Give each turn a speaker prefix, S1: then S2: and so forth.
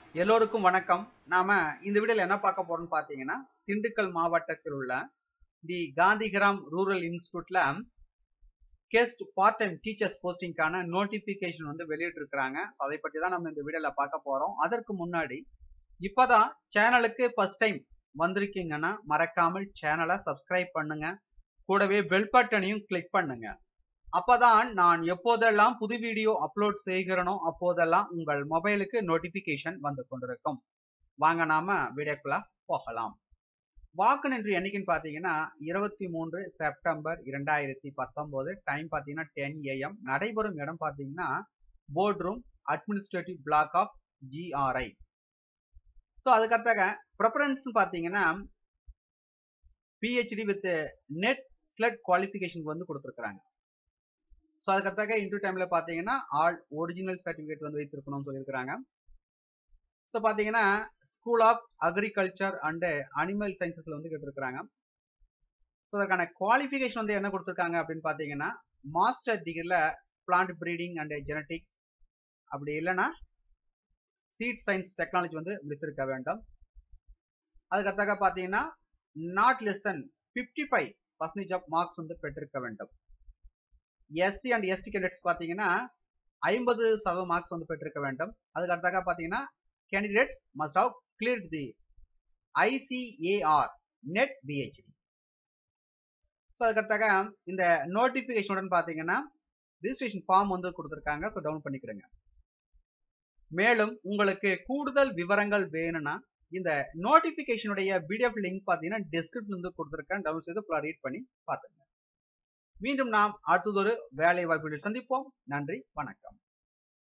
S1: எல்லோருக்கும் வணக்கம் நாம இந்த வீடியோல என்ன பார்க்க போறோம்னு பாத்தீங்கன்னா திண்டுக்கல் மாவட்டத்தில் உள்ள தி காந்திகிராம் ரூரல் இன்ஸ்டியூட்ல கெஸ்ட் பார்ட் டைம் டீச்சர்ஸ் போஸ்டிங்கான நோட்டிபிகேஷன் வந்து வெளியிட்டு இருக்கிறாங்க ஸோ அதை பற்றி தான் நம்ம இந்த வீடியோல பார்க்க போறோம் அதற்கு முன்னாடி இப்பதான் சேனலுக்கு ஃபர்ஸ்ட் டைம் வந்திருக்கீங்கன்னா மறக்காமல் சேனலை சப்ஸ்கிரைப் பண்ணுங்க கூடவே பெல் பட்டனையும் கிளிக் பண்ணுங்க அப்பதான் நான் எப்போதெல்லாம் புது வீடியோ அப்லோட் செய்கிறனோ அப்போதெல்லாம் உங்கள் மொபைலுக்கு நோட்டிபிகேஷன் வந்து கொண்டிருக்கும் வாங்க நாம வீடியோக்குள்ள போகலாம் வாக்கு நின்று என்னைக்குன்னு பார்த்தீங்கன்னா இருபத்தி மூன்று செப்டம்பர் இரண்டாயிரத்தி பத்தொன்பது டைம் பார்த்தீங்கன்னா டென் ஏஎம் நடைபெறும் இடம் பார்த்தீங்கன்னா board room administrative block of GRI so அதுக்கடுத்தாக ப்ரிஃபரன்ஸ் பார்த்தீங்கன்னா PhD with NET SLET qualification வந்து கொடுத்துருக்குறாங்க ஸோ அதுக்கடுத்தாக இன்டூ டைம்ல பார்த்தீங்கன்னா ஆல் ஒரிஜினல் சர்டிஃபிகேட் வந்து வைத்திருக்கணும்னு சொல்லியிருக்கிறாங்க ஸோ பார்த்தீங்கன்னா school of agriculture and animal சயின்சஸ்ல வந்து கேட்டிருக்கிறாங்க ஸோ அதற்கான குவாலிஃபிகேஷன் வந்து என்ன கொடுத்துருக்காங்க அப்படின்னு பார்த்தீங்கன்னா மாஸ்டர் டிகிரியில் பிளான்ட் ப்ரீடிங் அண்ட் ஜெனட்டிக்ஸ் அப்படி இல்லைன்னா சீட் சயின்ஸ் டெக்னாலஜி வந்து முடித்திருக்க வேண்டும் அதுக்கடுத்தாக பார்த்தீங்கன்னா not less then fifty five percentage of marks வந்து பெற்றிருக்க வேண்டும் எஸ்சி அண்ட் எஸ்டி கேண்டிடேட்ஸ் பார்த்தீங்கன்னா ஐம்பது சதவீதம் மார்க்ஸ் வந்து பெற்றிருக்க வேண்டும் அதுக்கு அடுத்தாக பார்த்தீங்கன்னா candidates must have clear the ICAR NET PhD so அதுக்கடுத்தாக இந்த நோட்டிஃபிகேஷனுடன் பார்த்தீங்கன்னா ரிஜிஸ்ட்ரேஷன் ஃபார்ம் வந்து கொடுத்துருக்காங்க ஸோ டவுன் பண்ணிக்கிறேங்க மேலும் உங்களுக்கு கூடுதல் விவரங்கள் வேணும்னா இந்த நோட்டிஃபிகேஷனுடைய பிடிஎஃப் லிங்க் பார்த்தீங்கன்னா டிஸ்கிரிப்ஷன் வந்து கொடுத்துருக்கேன் டவுன் செய்து ஃபுல்லாக ரீட் பண்ணி பார்த்துங்க மீண்டும் நாம் அடுத்ததொரு வேலை வாய்ப்புகளில் சந்திப்போம் நன்றி வணக்கம்